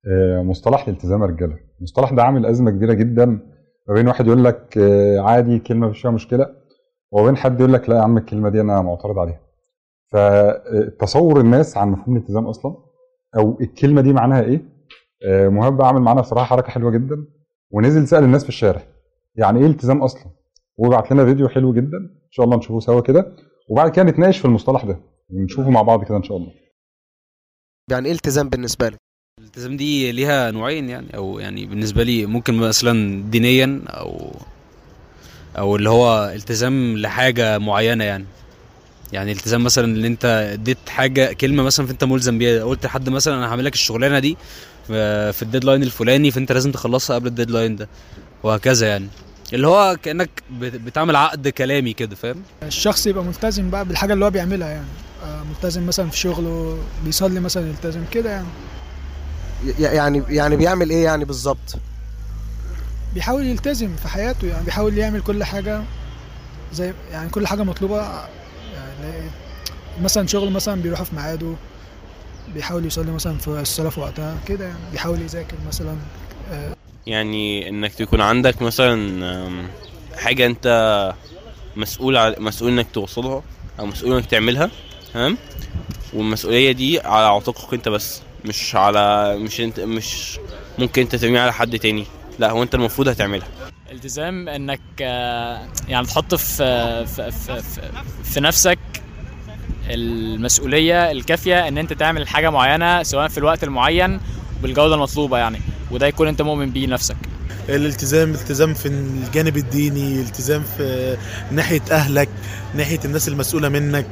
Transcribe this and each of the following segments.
آه، مصطلح الالتزام يا رجاله المصطلح ده عامل ازمه كبيره جدا ما بين واحد يقول لك آه، عادي كلمه مش فيها مشكله وبين حد يقول لك لا يا عم الكلمه دي انا معترض عليها فتصور الناس عن مفهوم الالتزام اصلا او الكلمه دي معناها ايه آه، مهاب عمل معانا بصراحه حركه حلوه جدا ونزل سال الناس في الشارع يعني ايه التزام اصلا وبعت لنا فيديو حلو جدا ان شاء الله نشوفه سوا كده وبعد كده نتناقش في المصطلح ده ونشوفه مع بعض كده ان شاء الله يعني ايه التزام بالنسبه لك الالتزام دي ليها نوعين يعني او يعني بالنسبه لي ممكن مثلا دينيا او او اللي هو التزام لحاجه معينه يعني يعني التزام مثلا ان انت اديت حاجه كلمه مثلا فانت ملزم بيها قلت لحد مثلا انا هعمل لك الشغلانه دي في في الديدلاين الفلاني فانت لازم تخلصها قبل الديدلاين ده وهكذا يعني اللي هو كانك بت- بتعمل عقد كلامي كده فاهم الشخص يبقى ملتزم بقى بالحاجه اللي هو بيعملها يعني آه، ملتزم مثلا في شغله بيصلي مثلا يلتزم كده يعني ي- يعني يعني بيعمل ايه يعني بالظبط بيحاول يلتزم في حياته يعني بيحاول يعمل كل حاجه زي يعني كل حاجه مطلوبه يعني مثلا شغل مثلا بيروح في ميعاده بيحاول يصلي مثلا في الصلاه في وقتها كده يعني بيحاول يذاكر مثلا آه، يعني انك تكون عندك مثلا أم، حاجة انت مسؤول ع- مسؤول انك توصلها او مسؤول انك تعملها تمام والمسؤولية دي على عاتقك انت بس مش على مش انت مش ممكن انت ترميها على حد تاني لا هو انت المفروض هتعملها التزام انك آه، يعني تحط في في في, في, في نفسك المسؤوليه الكافيه ان انت تعمل حاجه معينه سواء في الوقت المعين بالجوده المطلوبه يعني وده يكون انت مؤمن بيه نفسك الالتزام التزام في الجانب الديني التزام في ناحية أهلك ناحية الناس المسؤولة منك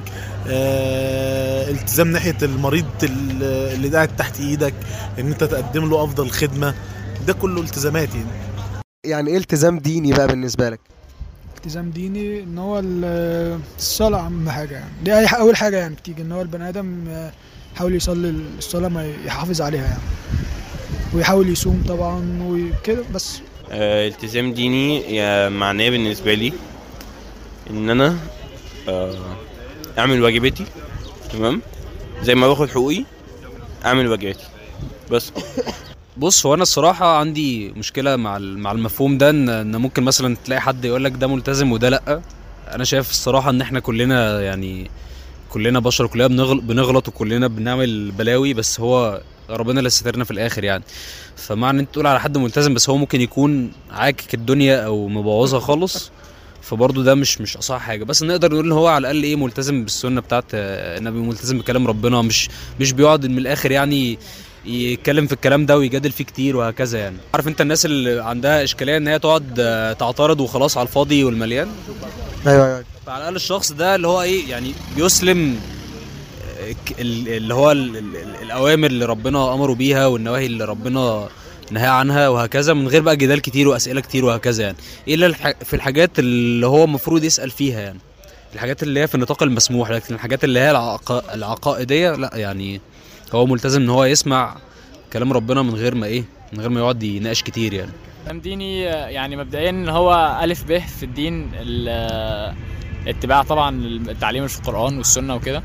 آه، التزام ناحية المريض ال- اللي قاعد تحت إيدك إن أنت تقدم له أفضل خدمة ده كله التزامات يعني يعني ايه التزام ديني بقى بالنسبه لك التزام ديني ان هو ال- الصلاه اهم حاجه يعني دي اي اول حاجه يعني بتيجي ان هو البني ادم آه، يحاول يصلي الصلاه ما يحافظ عليها يعني ويحاول يصوم طبعا وكده بس آه، التزام ديني يا معناه بالنسبة لي ان انا آه، اعمل واجباتي تمام زي ما باخد حقوقي اعمل واجباتي بس بص هو انا الصراحه عندي مشكله مع ال- مع المفهوم ده ان ان ممكن مثلا تلاقي حد يقول لك ده ملتزم وده لا انا شايف الصراحه ان احنا كلنا يعني كلنا بشر كلنا بنغل- بنغلط وكلنا بنعمل بلاوي بس هو ربنا اللي سترنا في الاخر يعني فمعنى ان انت تقول على حد ملتزم بس هو ممكن يكون عاكك الدنيا او مبوظها خالص فبرضه ده مش مش اصح حاجه بس نقدر نقول ان هو على الاقل ايه ملتزم بالسنه بتاعت آه، النبي ملتزم بكلام ربنا مش مش بيقعد من الاخر يعني يتكلم في الكلام ده ويجادل فيه كتير وهكذا يعني عارف انت الناس اللي عندها اشكاليه ان هي تقعد آه، تعترض وخلاص على الفاضي والمليان ايوه ايوه فعلى الاقل الشخص ده اللي هو ايه يعني بيسلم آه، ك- ال- اللي هو ال- ال- ال- الاوامر اللي ربنا امره بيها والنواهي اللي ربنا نهى عنها وهكذا من غير بقى جدال كتير واسئله كتير وهكذا يعني الا الح- في الحاجات اللي هو المفروض يسال فيها يعني الحاجات اللي هي في النطاق المسموح لكن الحاجات اللي هي العق... العقائديه لا يعني هو ملتزم ان هو يسمع كلام ربنا من غير ما ايه من غير ما يقعد يناقش كتير يعني التزام ديني آه، يعني مبدئيا ان هو الف ب في الدين ال- آه، اتباع طبعا التعليم اللي في القران والسنه وكده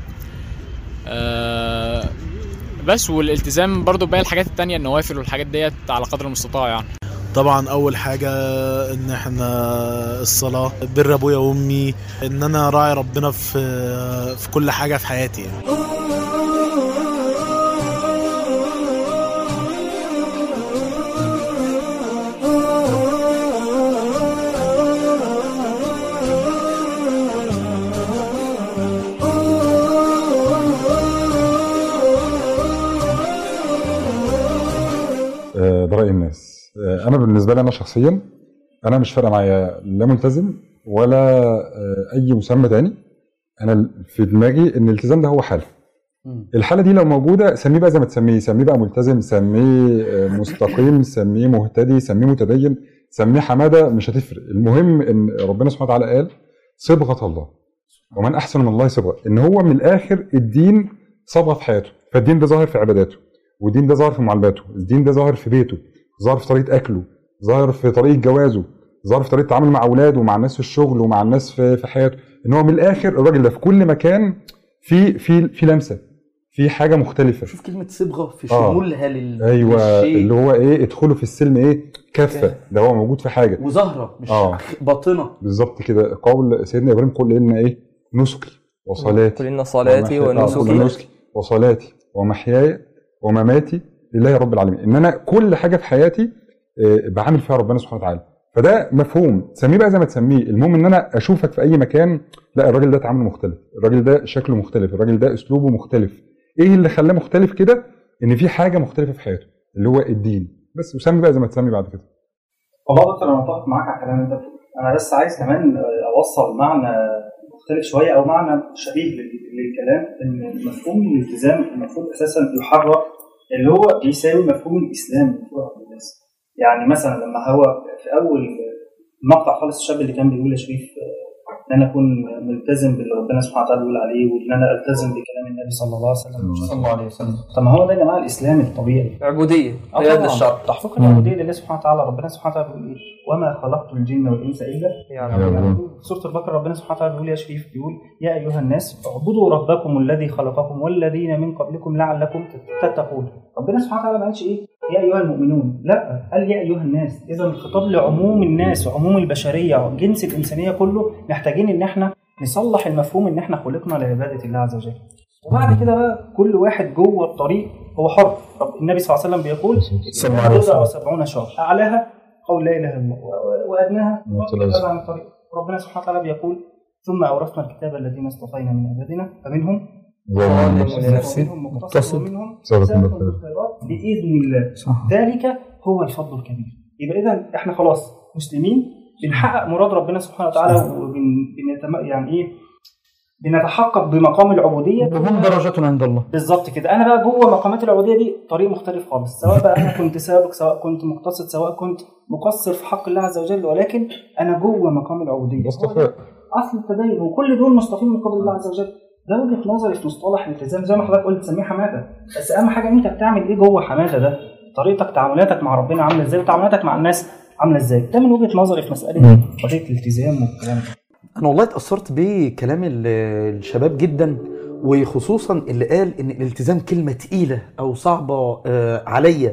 آه، بس والالتزام برضو باقي الحاجات التانية النوافل والحاجات ديت على قدر المستطاع يعني طبعا أول حاجة إن إحنا الصلاة بر أبويا وأمي إن أنا راعي ربنا في في كل حاجة في حياتي يعني. آه، ده رأي الناس آه، أنا بالنسبة لي أنا شخصيا أنا مش فارقة معايا لا ملتزم ولا آه، أي مسمى تاني أنا في دماغي إن الالتزام ده هو حالة الحالة دي لو موجودة سميه بقى زي ما تسميه سميه بقى ملتزم سميه آه، مستقيم سميه مهتدي سميه متدين سميه حمادة مش هتفرق المهم إن ربنا سبحانه وتعالى قال صبغة الله ومن أحسن من الله صبغة إن هو من الآخر الدين صبغة في حياته فالدين ده ظاهر في عباداته والدين ده ظاهر في معاملاته الدين ده ظاهر في بيته ظاهر في طريقه اكله ظاهر في طريقه جوازه ظاهر في طريقه التعامل مع اولاده ومع الناس في الشغل ومع الناس في في حياته ان هو من الاخر الراجل ده في كل مكان في في في لمسه في حاجه مختلفه شوف كلمه صبغه في آه. شمولها لل ايوه للشيء. اللي هو ايه ادخلوا في السلم ايه كافه ده هو موجود في حاجه وظاهره مش آه. باطنه بالظبط كده قول سيدنا ابراهيم قل ان ايه نسكي وصلاتي قل إن صلاتي ومحياي- آه، قل ونسكي نسكي وصلاتي ومحياي ومماتي لله رب العالمين ان انا كل حاجه في حياتي آه، بعامل فيها ربنا سبحانه وتعالى فده مفهوم تسميه بقى زي ما تسميه المهم ان انا اشوفك في اي مكان لا الراجل ده تعامله مختلف الراجل ده شكله مختلف الراجل ده اسلوبه مختلف ايه اللي خلاه مختلف كده ان في حاجه مختلفه في حياته اللي هو الدين بس وسمي بقى زي ما تسمي بعد كده والله دكتور انا متفق معاك على الكلام اللي انت بتقوله انا بس عايز كمان اوصل معنى مختلف شويه او معنى شبيه لل- للكلام ان مفهوم الالتزام المفروض اساسا يحرر اللي هو بيساوي مفهوم الاسلام المفروض عند الناس يعني مثلا لما هو في اول مقطع خالص الشاب اللي كان بيقول يا شريف آه، ان انا اكون ملتزم باللي ربنا سبحانه وتعالى بيقول عليه وان انا التزم بكلام النبي صلى الله عليه وسلم صلى الله عليه وسلم طب ما هو ده يا جماعه الاسلام الطبيعي عبودية آه قيادة طبعاً. الشرع تحقيق العبوديه لله سبحانه وتعالى ربنا سبحانه وتعالى بيقول ايه وما خلقت الجن والانس الا يعني يعبدون. في سوره البقره ربنا سبحانه وتعالى بيقول يا شريف بيقول يا ايها الناس اعبدوا ربكم الذي خلقكم والذين من قبلكم لعلكم تتقون ربنا سبحانه وتعالى ما قالش ايه يا ايها المؤمنون لا قال يا ايها الناس اذا الخطاب لعموم الناس وعموم البشريه وجنس الانسانيه كله محتاجين ان احنا نصلح المفهوم ان احنا خلقنا لعباده الله عز وجل وبعد كده بقى كل واحد جوه الطريق هو حر رب النبي صلى الله عليه وسلم بيقول صلى الله عليه وسلم. بضع وسبعون شهر اعلاها قول لا اله الا الله و- وادناها موت الأوزار. عن الطريق ربنا سبحانه وتعالى بيقول ثم اورثنا الكتاب الذين اصطفينا من عبادنا فمنهم ظالم ظالم لنفسه ومنهم مقتصد مقتصد ومنهم سابق سابق بالخير. بالخيرات باذن الله ذلك هو الفضل الكبير يبقى اذا احنا خلاص مسلمين بنحقق مراد ربنا سبحانه وتعالى وبن يعني ايه بنتحقق بمقام العبوديه وهم درجات عند الله بالظبط كده انا بقى جوه مقامات العبوديه دي طريق مختلف خالص سواء بقى انا كنت سابق سواء كنت مقتصد سواء كنت مقصر في حق الله عز وجل ولكن انا جوه مقام العبوديه هو ده مصطفى اصل التدين وكل دول مصطفين من قبل الله عز وجل ده وجهه نظري في مصطلح الالتزام زي ما حضرتك قلت تسميه حماده بس اهم حاجه انت بتعمل ايه جوه حماده ده طريقتك تعاملاتك مع ربنا عامله ازاي وتعاملاتك مع الناس عامله ازاي ده من وجهه نظري في مساله قضيه الالتزام والكلام ده انا والله اتاثرت بكلام ال- الشباب جدا وخصوصا اللي قال ان الالتزام كلمه تقيله او صعبه آه، عليا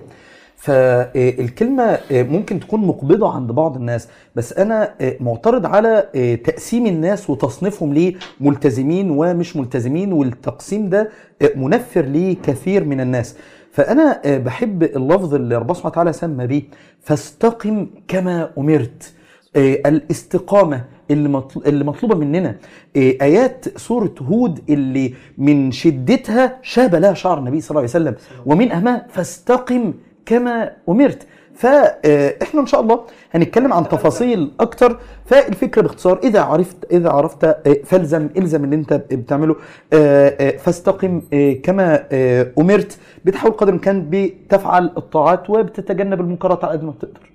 فالكلمه ممكن تكون مقبضه عند بعض الناس بس انا آه، معترض على آه، تقسيم الناس وتصنيفهم لملتزمين ومش ملتزمين والتقسيم ده آه، منفر لكثير من الناس فانا آه، بحب اللفظ اللي ربنا سبحانه وتعالى سمى به فاستقم كما امرت آه، الاستقامة اللي مطل- اللي مطلوبة مننا آه، آيات سورة هود اللي من شدتها شاب لها شعر النبي صلى الله عليه وسلم ومن أهمها فاستقم كما أمرت فاحنا ان شاء الله هنتكلم عن تفاصيل اكتر فالفكره باختصار اذا عرفت اذا عرفت آه، فالزم الزم اللي انت بتعمله آه، آه، فاستقم آه، كما آه، امرت بتحاول قدر الامكان بتفعل الطاعات وبتتجنب المنكرات على قد ما بتقدر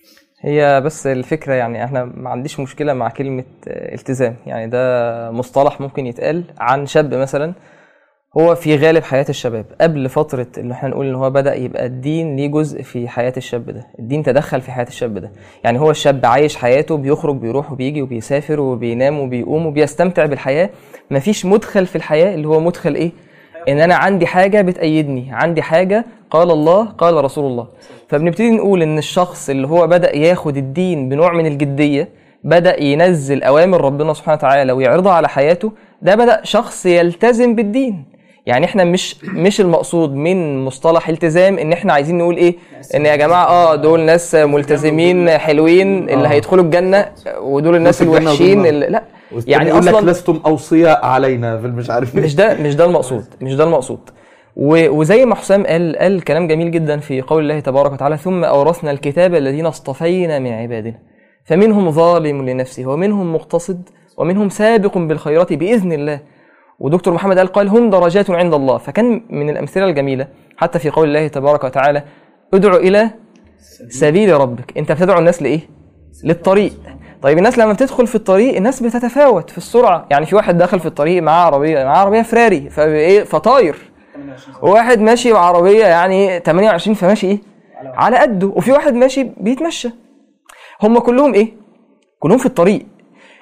هي بس الفكرة يعني احنا ما عنديش مشكلة مع كلمة آه، التزام يعني ده مصطلح ممكن يتقال عن شاب مثلا هو في غالب حياة الشباب قبل فترة اللي احنا نقول ان هو بدأ يبقى الدين ليه جزء في حياة الشاب ده الدين تدخل في حياة الشاب ده يعني هو الشاب عايش حياته بيخرج بيروح وبيجي وبيسافر وبينام وبيقوم وبيستمتع بالحياة مفيش مدخل في الحياة اللي هو مدخل ايه ان انا عندي حاجة بتأيدني عندي حاجة قال الله قال رسول الله فبنبتدي نقول ان الشخص اللي هو بدأ ياخد الدين بنوع من الجدية بدأ ينزل أوامر ربنا سبحانه وتعالى ويعرضها على حياته ده بدأ شخص يلتزم بالدين يعني احنا مش مش المقصود من مصطلح التزام ان احنا عايزين نقول ايه ان يا جماعه اه دول ناس ملتزمين حلوين اللي آه. هيدخلوا الجنه ودول الناس الجنة ودول الوحشين النار. اللي لا يعني يعني يقول لك اصلا لستم اوصياء علينا في مش عارف إيه. مش ده مش ده المقصود مش ده المقصود و- وزي ما حسام قال قال كلام جميل جدا في قول الله تبارك وتعالى ثم اورثنا الكتاب الذين اصطفينا من عبادنا فمنهم ظالم لنفسه ومنهم مقتصد ومنهم سابق بالخيرات باذن الله ودكتور محمد قال قال هم درجات عند الله فكان من الامثله الجميله حتى في قول الله تبارك وتعالى ادعو الى سبيل ربك انت بتدعو الناس لايه للطريق طيب الناس لما بتدخل في الطريق الناس بتتفاوت في السرعه يعني في واحد دخل في الطريق معاه عربيه معاه عربيه فراري فايه فطاير وواحد ماشي بعربيه يعني 28 فماشي ايه على قده وفي واحد ماشي بيتمشى هم كلهم ايه كلهم في الطريق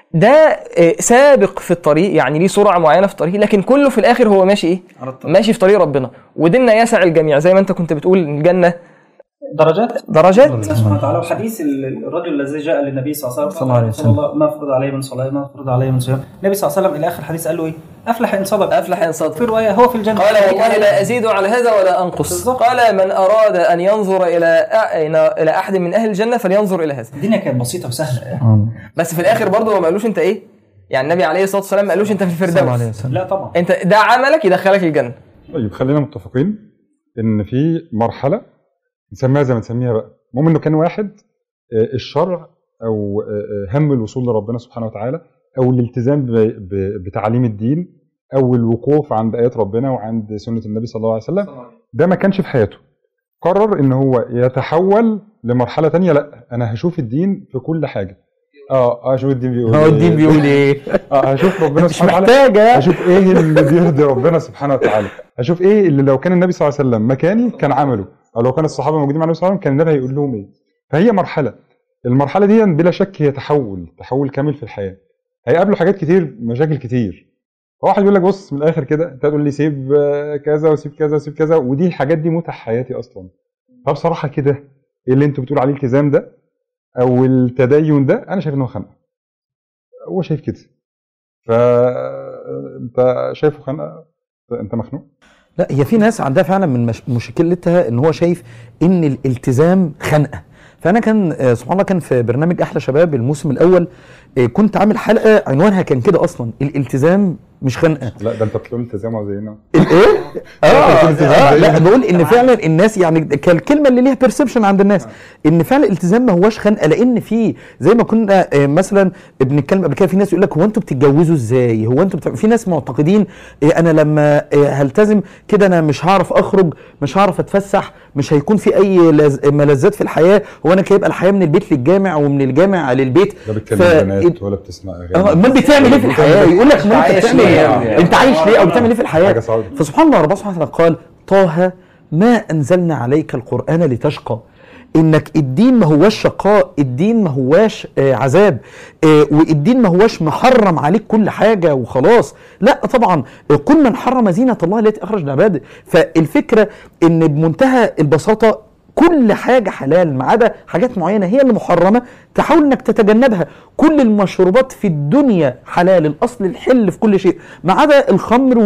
ده آه، سابق في الطريق يعني ليه سرعه معينه في الطريق لكن كله في الاخر هو ماشي ايه ماشي في طريق ربنا وديننا يسع الجميع زي ما انت كنت بتقول الجنه درجات درجات الله سبحانه وتعالى وحديث ال- الرجل الذي جاء للنبي صلى الله عليه وسلم صلى الله عليه قال رسول الله ما فرض عليه من صلاه ما فرض عليه من صيام النبي صلى الله عليه وسلم الى اخر الحديث قال له ايه افلح ان صدق افلح ان صدق في روايه هو في الجنه قال والله لا ازيد على هذا ولا انقص قال من اراد ان ينظر الى أ- الى احد من اهل الجنه فلينظر الى هذا الدنيا كانت بسيطه وسهله بس في الاخر برضه هو ما قالوش انت ايه يعني النبي عليه الصلاه والسلام ما قالوش انت في الفردوس لا طبعا انت ده عملك يدخلك الجنه طيب خلينا متفقين ان في مرحله نسميها زي ما نسميها بقى المهم انه كان واحد آه، الشرع او آه، آه، هم الوصول لربنا سبحانه وتعالى او الالتزام ب- ب- بتعاليم الدين او الوقوف عند ايات ربنا وعند سنه النبي صلى الله عليه وسلم ده ما كانش في حياته قرر ان هو يتحول لمرحله تانية لا انا هشوف الدين في كل حاجه اه اه اشوف الدين بيقول هو الدين بيقول ايه؟ اه هشوف ربنا مش سبحانه وتعالى محتاجة. هشوف ايه اللي بيرضي ربنا سبحانه وتعالى هشوف ايه اللي لو كان النبي صلى الله عليه وسلم مكاني كان عمله او لو كان الصحابه موجودين مع النبي صلى الله عليه وسلم كان النبي هيقول لهم ايه فهي مرحله المرحله دي بلا شك هي تحول تحول كامل في الحياه هيقابله حاجات كتير مشاكل كتير فواحد يقول لك بص من الاخر كده انت تقول لي سيب آه، كذا وسيب كذا وسيب كذا ودي الحاجات دي متع حياتي اصلا فبصراحه كده ايه اللي انتوا بتقولوا عليه الالتزام ده او التدين ده انا شايف ان هو خنقه هو شايف كده فانت شايفه خنقه انت مخنوق لا هي في ناس عندها فعلا من مش مشكلتها ان هو شايف ان الالتزام خنقه فانا كان آه، سبحان الله كان في برنامج احلى شباب الموسم الاول آه، كنت عامل حلقه عنوانها كان كده اصلا الالتزام مش خنقه لا ده انت بتقول التزام زينا الايه؟ اه, الالتزام آه زينا. لا بقول ان فعلا الناس يعني كالكلمه اللي ليها بيرسبشن عند الناس ان فعلا الالتزام ما هوش خنقه لان في زي ما كنا آه، مثلا بنتكلم قبل كده في ناس يقول لك هو انتوا بتتجوزوا ازاي؟ هو انتوا بتع... في ناس معتقدين آه، انا لما آه، هلتزم كده انا مش هعرف اخرج مش هعرف اتفسح مش هيكون في اي لز... ملذات في الحياه هو انا كده يبقى الحياه من البيت للجامع ومن الجامع للبيت لا بتكلم ف- بنات ولا بتسمع اغاني اه امال بتعمل ايه في الحياه يقول لك ما انت عايش بتعمل ليه ايه يعني؟ انت عايش ليه او بتعمل ايه في الحياه حاجة صعبة. فسبحان الله ربنا سبحانه وتعالى قال طه ما انزلنا عليك القران لتشقى انك الدين ما هواش شقاء الدين ما هواش آه عذاب آه والدين ما هواش محرم عليك كل حاجه وخلاص لا طبعا آه، كل من حرم زينه الله التي اخرج لعباده فالفكره ان بمنتهى البساطه كل حاجة حلال ما عدا حاجات معينة هي اللي محرمة تحاول انك تتجنبها كل المشروبات في الدنيا حلال الاصل الحل في كل شيء ما عدا الخمر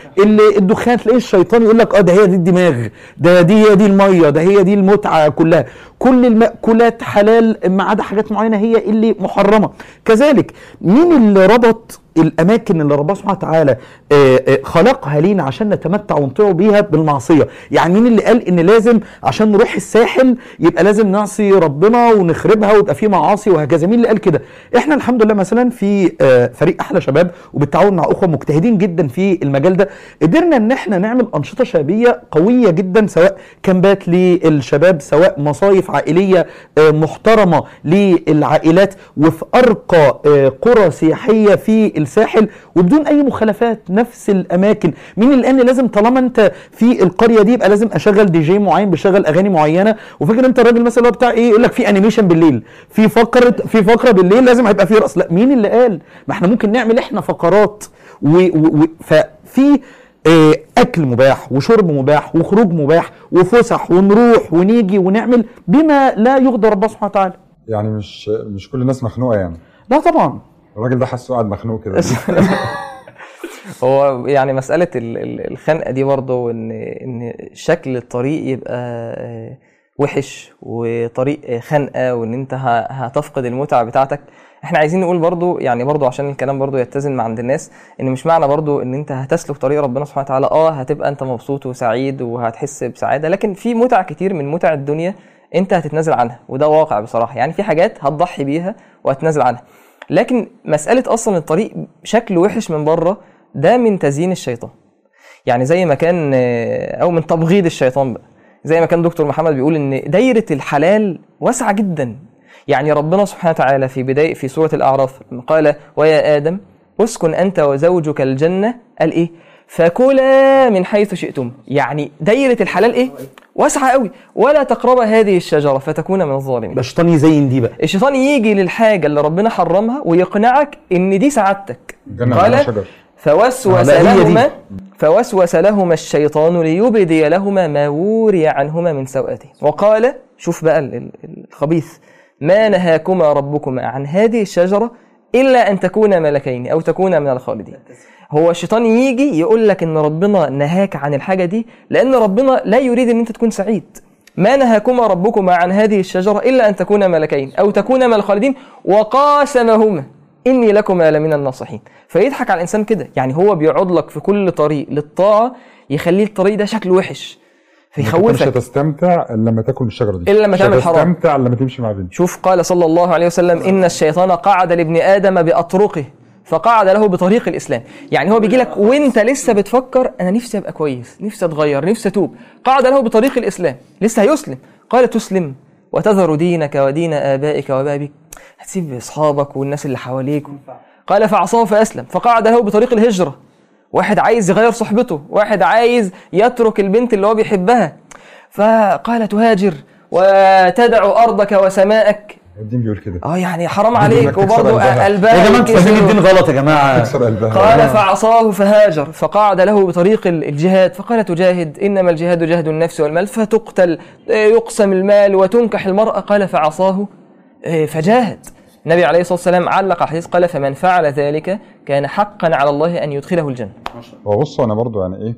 والدخان تلاقيه الشيطان يقول لك اه ده هي دي الدماغ ده دي هي دي المية ده هي دي المتعة كلها كل المأكولات حلال ما عدا حاجات معينة هي اللي محرمة كذلك مين اللي ربط الاماكن اللي ربنا سبحانه وتعالى آه، آه، خلقها لينا عشان نتمتع ونطيع بيها بالمعصيه يعني مين اللي قال ان لازم عشان نروح الساحل يبقى لازم نعصي ربنا ونخربها ويبقى في معاصي وهكذا مين اللي قال كده احنا الحمد لله مثلا في آه، فريق احلى شباب وبالتعاون مع اخوه مجتهدين جدا في المجال ده قدرنا ان احنا نعمل انشطه شبابيه قويه جدا سواء كامبات للشباب سواء مصايف عائليه آه، محترمه للعائلات وفي ارقى آه، قرى سياحيه في الساحل وبدون اي مخالفات نفس الاماكن مين اللي قال لازم طالما انت في القريه دي يبقى لازم اشغل دي جي معين بيشغل اغاني معينه وفاكر انت الراجل مثلا اللي هو بتاع ايه يقول لك في انيميشن بالليل في فقره في فقره بالليل لازم هيبقى في رقص لا مين اللي قال ما احنا ممكن نعمل احنا فقرات و... و... و... ففي آه، اكل مباح وشرب مباح وخروج مباح وفسح ونروح ونيجي ونعمل بما لا يغضب ربنا سبحانه وتعالى يعني مش مش كل الناس مخنوقه يعني لا طبعا الراجل ده حاسه قاعد مخنوق كده هو يعني مسألة ال- ال- الخنقة دي برضه إن إن شكل الطريق يبقى آه، وحش وطريق آه، خنقة وإن أنت ه- هتفقد المتعة بتاعتك احنا عايزين نقول برضو يعني برضو عشان الكلام برضو يتزن مع عند الناس ان مش معنى برضو ان انت هتسلك طريق ربنا سبحانه وتعالى اه هتبقى انت مبسوط وسعيد وهتحس بسعادة لكن في متع كتير من متع الدنيا انت هتتنازل عنها وده واقع بصراحة يعني في حاجات هتضحي بيها وهتنازل عنها لكن مسألة أصلا الطريق شكله وحش من بره ده من تزيين الشيطان يعني زي ما كان آه، أو من تبغيض الشيطان بقى زي ما كان دكتور محمد بيقول إن دايرة الحلال واسعة جدا يعني ربنا سبحانه وتعالى في بداية في سورة الأعراف لما قال ويا آدم اسكن أنت وزوجك الجنة قال إيه فكلا من حيث شئتم يعني دايره الحلال ايه واسعه قوي ولا تقرب هذه الشجره فتكون من الظالمين يبقى الشيطان يزين دي بقى الشيطان يجي للحاجه اللي ربنا حرمها ويقنعك ان دي سعادتك الجنه قال ملهاش شجر فوسوس لا، هي دي. لهما فوسوس لهما الشيطان ليبدي لهما ما وري عنهما من سوءته وقال شوف بقى ال- ال- الخبيث ما نهاكما ربكما عن هذه الشجرة إلا أن تكونا ملكين أو تكونا من الخالدين هو الشيطان يجي يقول لك ان ربنا نهاك عن الحاجه دي لان ربنا لا يريد ان انت تكون سعيد ما نهاكما ربكما عن هذه الشجره الا ان تكونا ملكين او تكونا من الخالدين وقاسمهما اني لكما لمن الناصحين فيضحك على الانسان كده يعني هو بيقعد لك في كل طريق للطاعه يخليه الطريق ده شكله وحش مش فيخوفك هتستمتع الا لما تاكل من الشجره دي إلا لما مش تعمل حرام. هتستمتع الا لما تمشي مع بنت شوف قال صلى الله عليه وسلم ان الشيطان قعد لابن ادم باطرقه فقعد له بطريق الاسلام يعني هو بيجي لك وانت لسه بتفكر انا نفسي ابقى كويس نفسي اتغير نفسي اتوب قعد له بطريق الاسلام لسه هيسلم قال تسلم وتذر دينك ودين ابائك وبابك هتسيب اصحابك والناس اللي حواليك قال فعصاه فاسلم فقعد له بطريق الهجره واحد عايز يغير صحبته واحد عايز يترك البنت اللي هو بيحبها فقال تهاجر وتدع ارضك وسماءك الدين بيقول كده اه يعني حرام الدين عليك إنك تكسر وبرضه قلبها. قلبها يا جماعه انتوا فاهمين ينكسر. الدين غلط يا جماعه تكسر قلبها قال فعصاه فهاجر فقعد له بطريق ال- الجهاد فقال تجاهد انما الجهاد جهد النفس والمال فتقتل آه، يقسم المال وتنكح المراه قال فعصاه آه، فجاهد النبي عليه الصلاه والسلام علق على الحديث قال فمن فعل ذلك كان حقا على الله ان يدخله الجنه هو بصوا انا برضو يعني ايه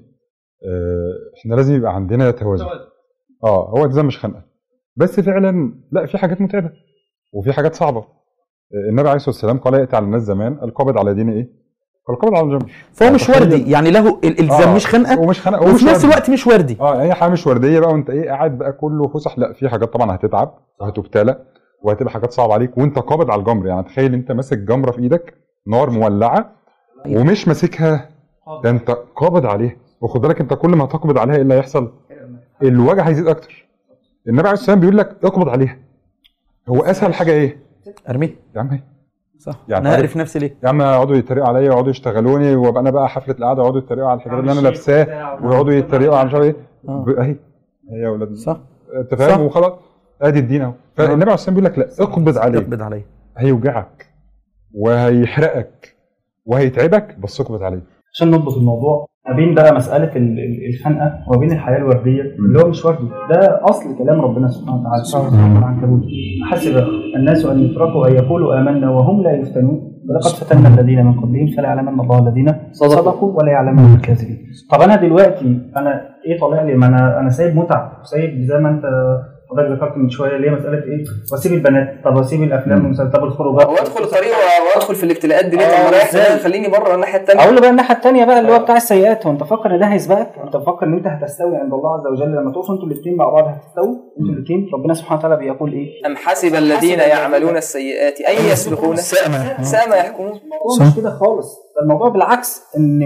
آه احنا لازم يبقى عندنا توازن اه هو التزام مش خنقه بس فعلا لا في حاجات متعبه وفي حاجات صعبه آه النبي عليه الصلاه والسلام قال ياتي على الناس زمان القابض على دين ايه؟ القابض على الجمر فهو مش تخيل- وردي يعني له الالتزام آه، مش خنقه ومش خنقه وفي ومش نفس وردي. الوقت مش وردي اه هي حاجه مش ورديه بقى وانت ايه قاعد بقى كله فسح لا في حاجات طبعا هتتعب وهتبتلى وهتبقى حاجات صعبه عليك وانت قابض على الجمر يعني تخيل انت ماسك جمره في ايدك نار مولعه ومش ماسكها ده انت قابض عليها وخد بالك انت كل ما هتقبض عليها ايه اللي هيحصل؟ الوجع هيزيد اكتر النبي عليه الصلاه والسلام بيقول لك اقبض عليها هو اسهل حاجه ايه؟ ارميه يا عم هي صح يعني انا عارف- عارف نفسي ليه يا عم يقعدوا يتريقوا عليا ويقعدوا يشتغلوني وابقى انا بقى حفله القعده يقعدوا يتريقوا على الحجاب اللي انا لابساه ويقعدوا يتريقوا على مش عارف ايه آه. ب- اهي هي يا اولاد صح انت فاهم صح. وخلاص ادي الدين اهو فالنبي عليه الصلاه والسلام بيقول لك لا اقبض عليه اقبض عليه هيوجعك وهيحرقك وهيتعبك بس اقبض عليه عشان نضبط الموضوع ما بين بقى مساله ال- ال- الخنقه وما بين الحياه الورديه اللي هو مش وردي ده اصل كلام ربنا سبحانه وتعالى في سوره العنكبوت حسب الناس ان يتركوا ان يقولوا امنا وهم لا يفتنون ولقد فتنا الذين من قبلهم فلا يعلمن الله الذين صدقوا ولا يعلمن الكاذبين طب انا دلوقتي انا ايه طالع لي ما انا انا سايب متعه سايب زي ما انت حضرتك ذكرت من شويه اللي هي مساله ايه واسيب البنات طب واسيب الافلام والمسلسلات طب الخروجات وادخل الطريق وادخل في الابتلاءات دي ليه آه، طب ما رايح إزاي؟ خليني بره الناحيه الثانيه اقول له بقى الناحيه الثانيه بقى اللي هو بتاع السيئات هو انت فاكر ان ده هيسبقك انت مفكر ان انت هتستوي عند الله عز وجل لما تقفوا انتوا الاثنين مع بعض هتستووا انتوا الاثنين ربنا سبحانه وتعالى بيقول ايه ام حسب الذين يعملون السيئات ان يسبقون ساء ما يحكمون الموضوع مش كده خالص ده الموضوع بالعكس ان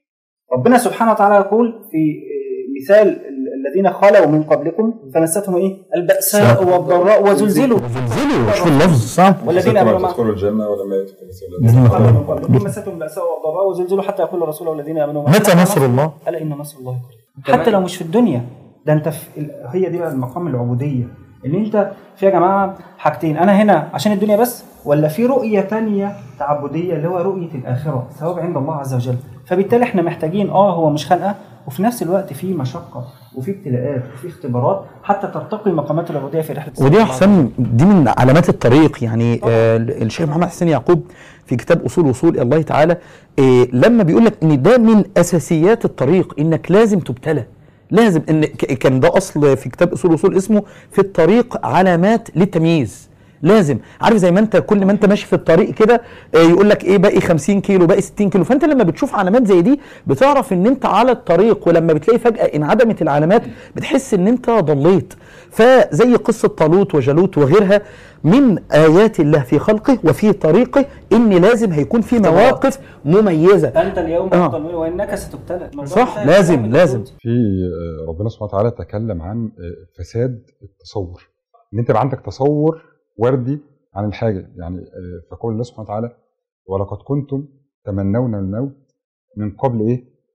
ربنا سبحانه وتعالى يقول في مثال ال- الذين خلوا من قبلكم فمستهم ايه البأساء والضراء وزلزلوا زلزلوا شوف اللفظ صح والذين امنوا معه تدخلوا الجنه ولما يدخلوا خلوا من قبلكم مستهم البأساء والضراء وزلزلوا حتى يقول الرسول والذين امنوا معه متى نصر الله الا ان نصر الله قريب حتى لو مش في الدنيا ده انت في ال- هي دي بقى المقام العبوديه ان انت في يا جماعه حاجتين انا هنا عشان الدنيا بس ولا في رؤيه تانية تعبديه اللي هو رؤيه الاخره ثواب عند الله عز وجل فبالتالي احنا محتاجين اه هو مش خنقه وفي نفس الوقت في مشقه وفي ابتلاءات وفي اختبارات حتى ترتقي مقامات العبوديه في رحله ودي يا حسام دي من علامات الطريق يعني آه الشيخ محمد حسين يعقوب في كتاب اصول وصول الى الله تعالى آه لما بيقول لك ان ده من اساسيات الطريق انك لازم تبتلى لازم ان ك- كان ده اصل في كتاب اصول وصول اسمه في الطريق علامات للتمييز لازم عارف زي ما انت كل ما انت ماشي في الطريق كده آه، يقول لك ايه باقي 50 كيلو باقي 60 كيلو فانت لما بتشوف علامات زي دي بتعرف ان انت على الطريق ولما بتلاقي فجاه انعدمت العلامات بتحس ان انت ضليت فزي قصه طالوت وجالوت وغيرها من ايات الله في خلقه وفي طريقه ان لازم هيكون في مواقف مميزه انت اليوم آه. افضل مني وانك ستبتلى الموضوع صح ده لازم كلام لازم في آه، ربنا سبحانه وتعالى تكلم عن آه، فساد التصور ان انت يبقى عندك تصور وردي عن الحاجه يعني آه، فقول الله سبحانه وتعالى ولقد كنتم تمنون الموت من قبل ايه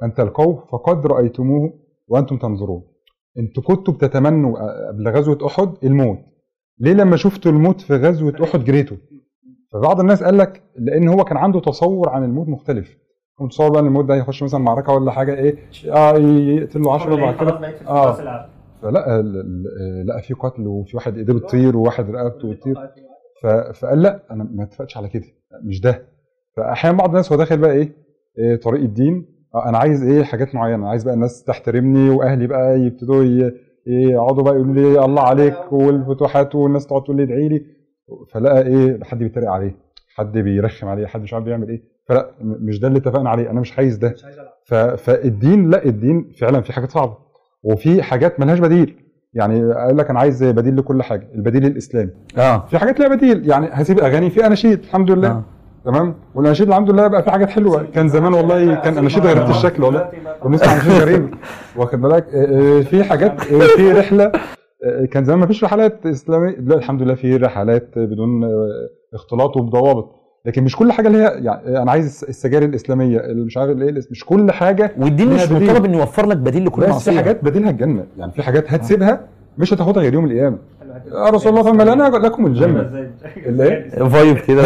ان تلقوه فقد رايتموه وانتم تنظرون انتوا كنتوا بتتمنوا قبل غزوه احد الموت ليه لما شفتوا الموت في غزوه احد جريتوا فبعض الناس قال لك لان هو كان عنده تصور عن الموت مختلف كان متصور بقى ان الموت ده هيخش مثلا معركه ولا حاجه ايه اه يقتل له 10 وبعد كده اه فلا ال- ال- لقى في قتل وفي واحد ايديه بتطير وواحد رقبته بتطير ف- فقال لا انا ما اتفقش على كده مش ده فاحيانا بعض الناس هو داخل بقى ايه, إيه طريق الدين آه، انا عايز ايه حاجات معينه أنا عايز بقى الناس تحترمني واهلي بقى يبتدوا ي- يقعدوا بقى يقولوا لي الله عليك والفتوحات والناس تقعد تقول لي ادعي لي فلقى ايه حد بيتريق عليه حد بيرخم عليه حد مش عارف بيعمل ايه فلا م- مش ده اللي اتفقنا عليه انا مش عايز ده ف- فالدين لا الدين فعلا في حاجات صعبه وفي حاجات ملهاش بديل يعني قال لك انا عايز بديل لكل حاجه البديل الاسلامي اه في حاجات لها بديل يعني هسيب اغاني في اناشيد الحمد لله آه. تمام والاناشيد الحمد لله بقى في حاجات حلوه كان زمان والله كان اناشيد غريبه الشكل والله ونسمع اناشيد غريب واخد بالك آه، آه، في حاجات آه، في رحله آه، كان زمان ما فيش رحلات اسلاميه لا الحمد لله في رحلات بدون آه، اختلاط وبضوابط لكن مش كل حاجه اللي هي يعني انا عايز السجاير الاسلاميه اللي مش عارف ايه مش كل حاجه والدين ليها مش بديل. مطالب انه يوفر لك بديل لكل بس في معصيه حاجات بديلها الجنه يعني في حاجات هتسيبها مش هتاخدها غير يوم القيامه يا رسول الله فما لنا لكم الجنه اللي ايه فايب كده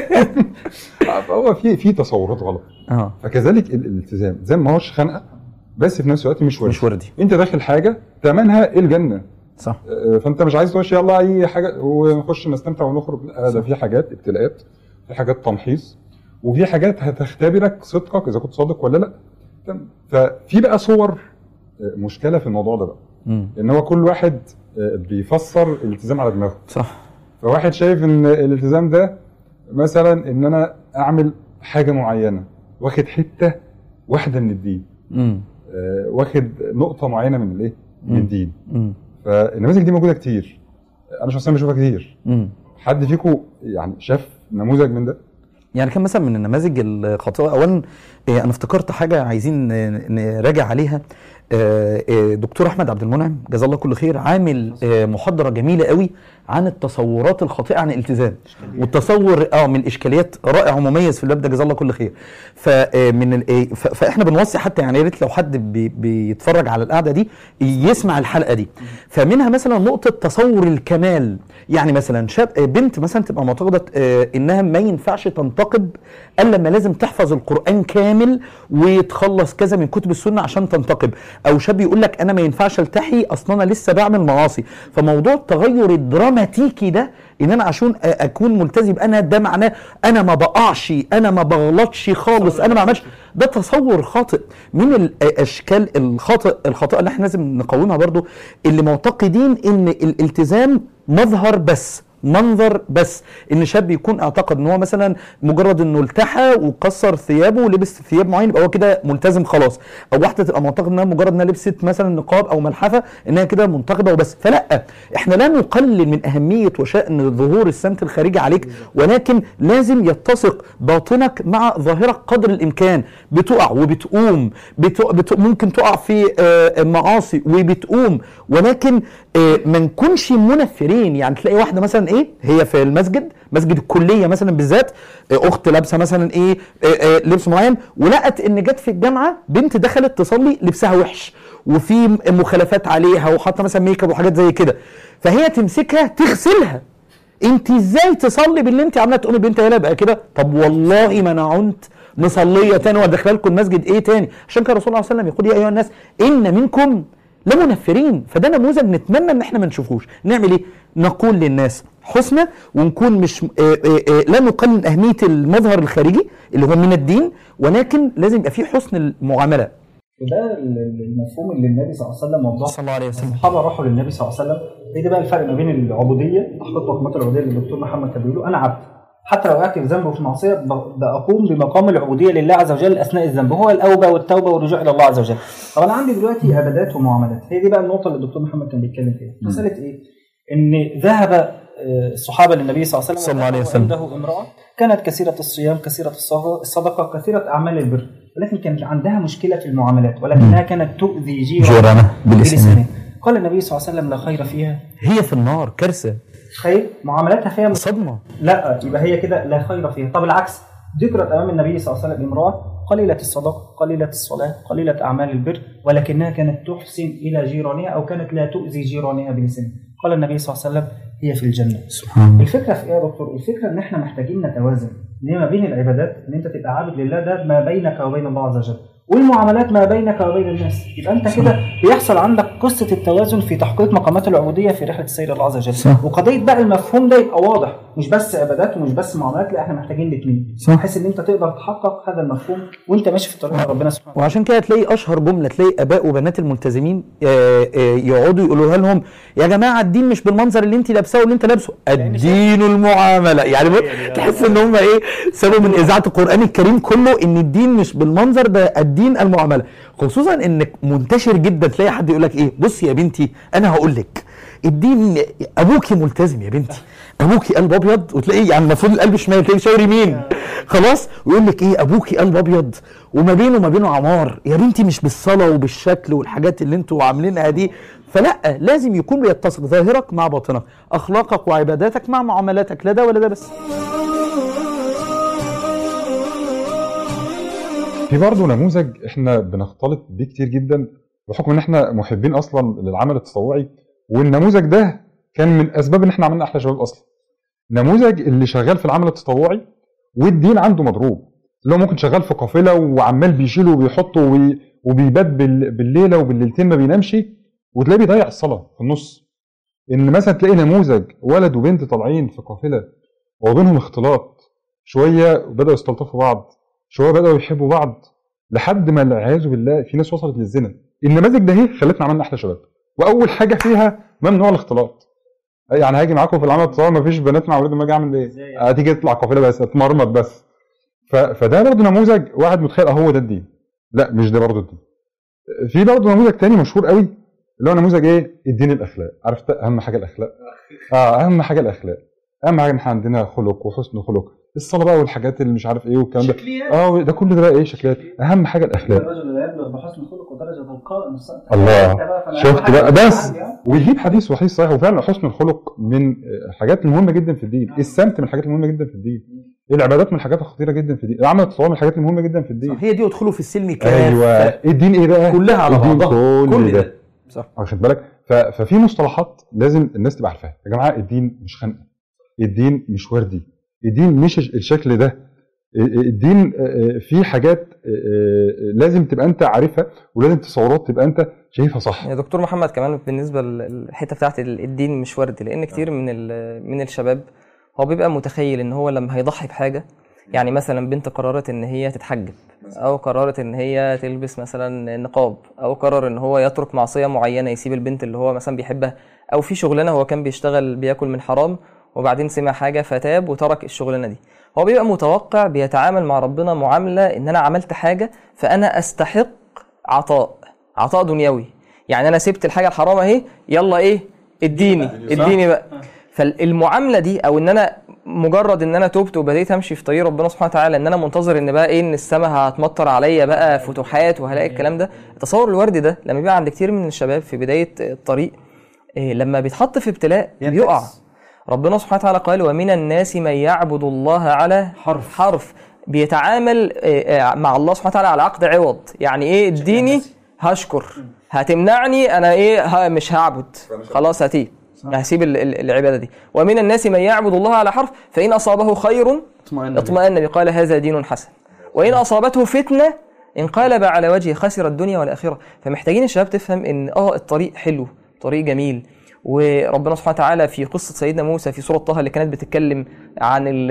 هو في في تصورات غلط اه فكذلك ال- الالتزام زي ما هوش خنقه بس في نفس الوقت مش وردي مش وردي انت داخل حاجه ثمنها الجنه صح آه، فانت مش عايز تخش يلا اي حاجه ونخش نستمتع ونخرج لا ده في حاجات ابتلاءات في حاجات تمحيص وفي حاجات هتختبرك صدقك اذا كنت صادق ولا لا تمام. ففي بقى صور آه، مشكله في الموضوع ده بقى مم. ان هو كل واحد آه، بيفسر الالتزام على دماغه صح فواحد شايف ان الالتزام ده مثلا ان انا اعمل حاجه معينه واخد حته واحده من الدين مم. آه، واخد نقطه معينه من الايه من مم. الدين مم. فالنماذج دي موجوده كتير انا شخصيا بشوفها كتير مم. حد فيكم يعني شاف نموذج من ده يعني كان مثلا من النماذج الخاطئه اولا آه، انا افتكرت حاجه عايزين آه، نراجع عليها آه، آه، دكتور احمد عبد المنعم جزاه الله كل خير عامل آه، محاضره جميله قوي عن التصورات الخاطئه عن الالتزام والتصور اه من الاشكاليات رائع ومميز في الباب ده جزاه الله كل خير فمن ال- آه، ف- فاحنا بنوصي حتى يعني يا ريت لو حد بي- بيتفرج على القعده دي يسمع الحلقه دي فمنها مثلا نقطه تصور الكمال يعني مثلا شاب آه، بنت مثلا تبقى معتقده آه، انها ما ينفعش تنتقب الا لما لازم تحفظ القران كامل وتخلص كذا من كتب السنه عشان تنتقب او شاب يقول لك انا ما ينفعش التحي اصلا انا لسه بعمل معاصي فموضوع التغير الدراماتيكي ده ان انا عشان أ- اكون ملتزم انا ده معناه انا ما بقعش انا ما بغلطش خالص انا ما عملش ده تصور خاطئ من الاشكال الخاطئ الخاطئه اللي احنا لازم نقاومها برضو اللي معتقدين ان الالتزام مظهر بس منظر بس ان شاب يكون اعتقد ان هو مثلا مجرد انه التحى وكسر ثيابه ولبس ثياب معين يبقى هو كده ملتزم خلاص او واحده تبقى معتقد انها مجرد انها لبست مثلا نقاب او ملحفه انها كده منتقبه وبس فلا احنا لا نقلل من اهميه وشان ظهور السمت الخارجي عليك ولكن لازم يتسق باطنك مع ظاهرك قدر الامكان بتقع وبتقوم بتق... بت... ممكن تقع في آه، معاصي وبتقوم ولكن آه، ما نكونش منفرين يعني تلاقي واحده مثلا ايه هي في المسجد مسجد الكليه مثلا بالذات آه، اخت لابسه مثلا ايه آه، آه، لبس معين ولقت ان جت في الجامعه بنت دخلت تصلي لبسها وحش وفي مخالفات عليها وحاطه مثلا ميك اب وحاجات زي كده فهي تمسكها تغسلها انت ازاي تصلي باللي انت عاملاه تقومي بنت هنا بقى كده طب والله ما انا عنت مصليه تاني وادخل لكم المسجد ايه تاني عشان كده الرسول صلى الله عليه وسلم يقول يا ايها الناس ان منكم لمنفرين فده نموذج نتمنى ان احنا ما نشوفوش نعمل ايه نقول للناس حسنى ونكون مش آه، آه، آه، لا نقلل اهميه المظهر الخارجي اللي هو من الدين ولكن لازم يبقى فيه حسن المعامله وده ال- ال- المفهوم اللي النبي صلى الله عليه وسلم وضحه صلى الله عليه وسلم الصحابه راحوا للنبي صلى الله عليه وسلم هي ده بقى الفرق ما بين العبوديه احقاق مقامات العبوديه اللي الدكتور محمد كان بيقوله انا عبد حتى لو وقعت في ذنب وفي معصيه ب- بقوم بمقام العبوديه لله عز وجل اثناء الذنب وهو الاوبه والتوبه والرجوع الى الله عز وجل. طب انا عندي دلوقتي عبادات ومعاملات هي دي بقى النقطه اللي الدكتور محمد كان بيتكلم فيها مساله ايه؟ ان ذهب آه، الصحابه للنبي صلى الله عليه وسلم صلى الله عليه وذهب وسلم. عنده امراه كانت كثيره الصيام كثيره الصغ- الصدقه كثيره اعمال البر ولكن كانت عندها مشكله في المعاملات ولكنها كانت تؤذي جيرانها جيرانها بلسانها بلسانها قال النبي صلى الله عليه وسلم لا خير فيها هي في النار كارثه خير معاملاتها فيها مش صدمه لا يبقى هي كده لا خير فيها طب العكس ذكرت امام النبي صلى الله عليه وسلم امراه قليلة الصدقة قليلة الصلاة قليلة أعمال البر ولكنها كانت تحسن إلى جيرانها أو كانت لا تؤذي جيرانها بلسانها قال النبي صلى الله عليه وسلم هي في الجنة سبحان الفكرة في إيه يا دكتور؟ الفكرة إن إحنا محتاجين نتوازن إن ما بين العبادات إن أنت تبقى عابد لله ده ما بينك وبين الله عز وجل والمعاملات ما بينك وبين الناس يبقى انت كده بيحصل عندك قصه التوازن في تحقيق مقامات العبوديه في رحله السير الله عز وجل صح. وقضيه بقى المفهوم ده يبقى واضح مش بس عبادات ومش بس معاملات لا احنا محتاجين الاثنين صح. بحيث ان انت تقدر تحقق هذا المفهوم وانت ماشي في طريق ربنا سبحانه وتعالى وعشان كده تلاقي اشهر جمله تلاقي اباء وبنات الملتزمين آه، آه، يقعدوا يقولوها لهم يا جماعه الدين مش بالمنظر اللي انت لابساه واللي انت لابسه الدين المعامله يعني بص، تحس ان هم ايه سابوا من اذاعه القران الكريم كله ان الدين مش بالمنظر ده الدين المعامله خصوصا انك منتشر جدا تلاقي حد يقول لك ايه بص يا بنتي انا هقول لك الدين ابوكي ملتزم يا بنتي ابوكي قلب ابيض وتلاقيه يعني المفروض القلب شمال تلاقيه شاور يمين خلاص ويقول لك ايه ابوكي قلب ابيض وما بينه وما بينه عمار يا بنتي مش بالصلاه وبالشكل والحاجات اللي انتوا عاملينها دي فلا لازم يكون بيتسق ظاهرك مع باطنك اخلاقك وعباداتك مع معاملاتك لا ده ولا ده بس في برضه نموذج احنا بنختلط بيه كتير جدا بحكم ان احنا محبين اصلا للعمل التطوعي والنموذج ده كان من اسباب ان احنا عملنا احلى شباب اصلا نموذج اللي شغال في العمل التطوعي والدين عنده مضروب اللي هو ممكن شغال في قافله وعمال بيشيل وبيحط وبي- وبيبات بال- بالليله وبالليلتين ما بينامش وتلاقيه بيضيع الصلاه في النص ان مثلا تلاقي نموذج ولد وبنت طالعين في قافله وبينهم اختلاط شويه بداوا يستلطفوا بعض شويه بداوا يحبوا بعض لحد ما والعياذ بالله في ناس وصلت للزنا النماذج ده هي خلتنا عملنا احلى شباب واول حاجه فيها ممنوع الاختلاط يعني هاجي معاكم في العمل التطوعي مفيش بنات مع اولاد ما اجي اعمل ايه؟ هتيجي تطلع قافله بس اتمرمط بس ف... فده برضه نموذج واحد متخيل اه هو ده الدين لا مش ده برضه الدين في برضه نموذج تاني مشهور قوي اللي هو نموذج ايه؟ الدين الاخلاق عرفت اهم حاجه الاخلاق اه اهم حاجه الاخلاق اهم حاجه ان احنا عندنا خلق وحسن خلق الصلاه بقى والحاجات اللي مش عارف ايه والكلام ده اه ده كل ده بقى ايه شكليات اهم حاجه الاخلاق الرجل لا يبلغ بحسن خلق ودرجه القائم الصائم الله فأنا شفت أهم بقى حاجة بس عندي، آه. ويجيب حديث صحيح صحيح وفعلا حسن الخلق من الحاجات المهمه جدا في الدين السمت من الحاجات المهمه جدا في الدين العبادات من الحاجات الخطيره جدا في الدين العمل التطوعي من الحاجات المهمه جدا في الدين هي دي ادخلوا في السلم كافه ايوه الدين ايه بقى كلها على الدين بعضها كل, كل ده ده صح واخد بالك ف- ففي مصطلحات لازم الناس تبقى عارفاها يا جماعه الدين مش خنقه الدين مش وردي الدين مش الش- الشكل ده الدين فيه حاجات لازم تبقى انت عارفها ولازم تصورات تبقى انت شايفها صح يا دكتور محمد كمان بالنسبه للحته بتاعت ال- الدين مش وردي لان كتير من ال- من الشباب هو بيبقى متخيل ان هو لما هيضحي بحاجه يعني مثلا بنت قررت ان هي تتحجب او قررت ان هي تلبس مثلا نقاب او قرر ان هو يترك معصيه معينه يسيب البنت اللي هو مثلا بيحبها او في شغلانه هو كان بيشتغل بياكل من حرام وبعدين سمع حاجه فتاب وترك الشغلانه دي هو بيبقى متوقع بيتعامل مع ربنا معامله ان انا عملت حاجه فانا استحق عطاء عطاء دنيوي يعني انا سبت الحاجه الحرام اهي يلا ايه اديني اديني بقى فالمعامله دي او ان انا مجرد ان انا تبت وبديت امشي في طريق ربنا سبحانه وتعالى ان انا منتظر ان بقى ايه ان السماء هتمطر عليا بقى فتوحات وهلاقي الكلام ده التصور الوردي ده لما بيبقى عند كتير من الشباب في بدايه الطريق إيه لما بيتحط في ابتلاء بيقع ربنا سبحانه وتعالى قال ومن الناس من يعبد الله على حرف حرف بيتعامل إيه، إيه، مع الله سبحانه وتعالى على عقد عوض يعني ايه اديني هشكر هتمنعني انا ايه ها مش هعبد خلاص هتيب هسيب ال- ال- العباده دي ومن الناس من يعبد الله على حرف فان اصابه خير اطمأن به قال هذا دين حسن وان اصابته فتنه انقلب على وجهه خسر الدنيا والاخره فمحتاجين الشباب تفهم ان اه الطريق حلو طريق جميل وربنا سبحانه وتعالى في قصة سيدنا موسى في سورة طه اللي كانت بتتكلم عن ال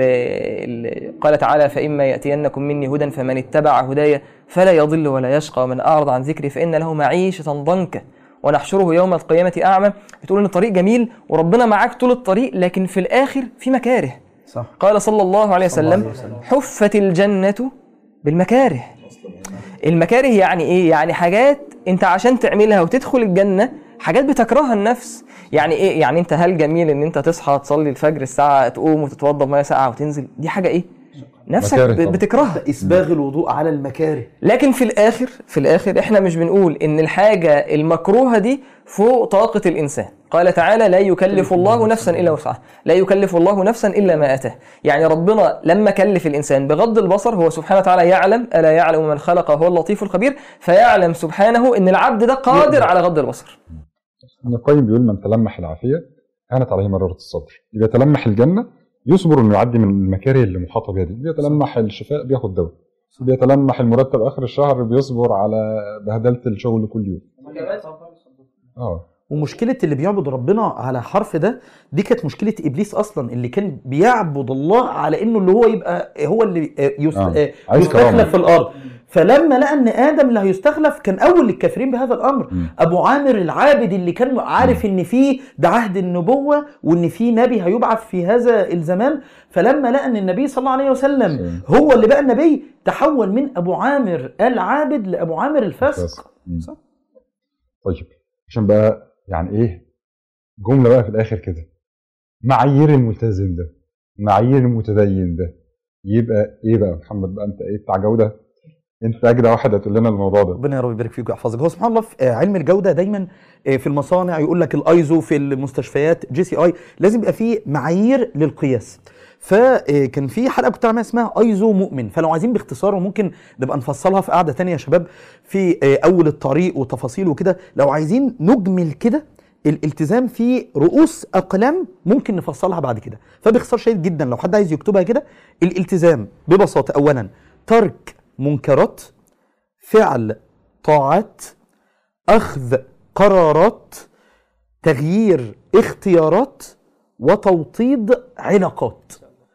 ال قال تعالى فإما يأتينكم مني هدى فمن اتبع هدايا فلا يضل ولا يشقى ومن أعرض عن ذكري فإن له معيشة ضنكا ونحشره يوم القيامة أعمى بتقول إن الطريق جميل وربنا معاك طول الطريق لكن في الآخر في مكاره صح قال صلى الله عليه وسلم حفت الجنة بالمكاره المكاره يعني ايه يعني حاجات انت عشان تعملها وتدخل الجنه حاجات بتكرهها النفس يعني ايه يعني انت هل جميل ان انت تصحى تصلي الفجر الساعه تقوم وتتوضا بميه ساقعه وتنزل دي حاجه ايه نفسك مكاره ب- طبعا. بتكرهها اسباغ الوضوء على المكاره لكن في الاخر في الاخر احنا مش بنقول ان الحاجه المكروهه دي فوق طاقه الانسان قال تعالى لا يكلف الله نفسا الا وسعها لا يكلف الله نفسا الا ما اتاه يعني ربنا لما كلف الانسان بغض البصر هو سبحانه وتعالى يعلم الا يعلم من خلق وهو اللطيف الخبير فيعلم سبحانه ان العبد ده قادر على غض البصر ابن القيم بيقول من تلمح العافيه هانت عليه مراره الصبر اللي بيتلمح الجنه يصبر انه يعدي من المكاره اللي محاطه بيها دي بيتلمح الشفاء بياخد دواء بيتلمح المرتب اخر الشهر بيصبر على بهدله الشغل كل يوم اه ومشكلة اللي بيعبد ربنا على حرف ده دي كانت مشكلة إبليس أصلا اللي كان بيعبد الله على إنه اللي هو يبقى هو اللي آه، يست... آه. آه، عايز كرامة. يستخلف في الأرض فلما لقى إن آدم اللي هيستخلف كان أول الكافرين بهذا الأمر مم. أبو عامر العابد اللي كان عارف إن في ده عهد النبوة وإن في نبي هيبعث في هذا الزمان فلما لقى إن النبي صلى الله عليه وسلم هو اللي بقى النبي تحول من أبو عامر العابد لأبو عامر الفاسق مم. صح. طيب عشان بقى يعني ايه جمله بقى في الاخر كده معايير الملتزم ده معايير المتدين ده يبقى ايه بقى محمد بقى انت ايه بتاع جوده انت اجدع واحد هتقول لنا الموضوع ده ربنا يا رب يبارك فيك ويحفظك هو سبحان الله في آه، علم الجوده دايما آه، في المصانع يقول لك الايزو في المستشفيات جي سي اي لازم يبقى فيه معايير للقياس فكان في حلقه كنت عاملها اسمها ايزو مؤمن فلو عايزين باختصار وممكن نبقى نفصلها في قعده تانية يا شباب في آه، اول الطريق وتفاصيل وكده لو عايزين نجمل كده الالتزام في رؤوس اقلام ممكن نفصلها بعد كده فباختصار شديد جدا لو حد عايز يكتبها كده الالتزام ببساطه اولا ترك منكرات فعل طاعات اخذ قرارات تغيير اختيارات وتوطيد علاقات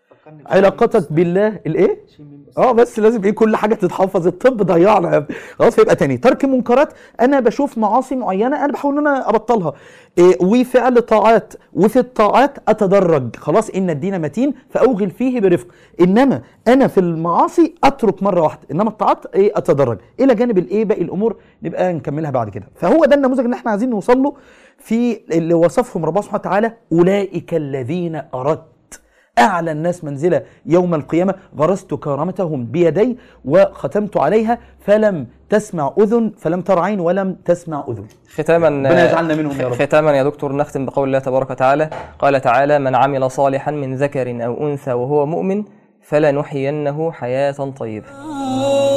علاقتك بالله الايه اه بس لازم ايه كل حاجه تتحفظ الطب ضيعنا يا ابني. خلاص فيبقى تاني ترك منكرات انا بشوف معاصي معينه انا بحاول ان انا ابطلها إيه وفعل طاعات وفي الطاعات اتدرج خلاص ان الدين متين فاوغل فيه برفق انما انا في المعاصي اترك مره واحده انما الطاعات ايه اتدرج الى جانب الايه باقي الامور نبقى نكملها بعد كده فهو ده النموذج اللي احنا عايزين نوصل له في اللي وصفهم ربنا سبحانه وتعالى اولئك الذين اردت أعلى الناس منزلة يوم القيامة غرست كرامتهم بيدي وختمت عليها فلم تسمع أذن فلم تر عين ولم تسمع أذن ختاما ربنا يجعلنا منهم يا رب. ختاما يا دكتور نختم بقول الله تبارك وتعالى قال تعالى من عمل صالحا من ذكر او انثى وهو مؤمن فلنحيينه حياه طيبه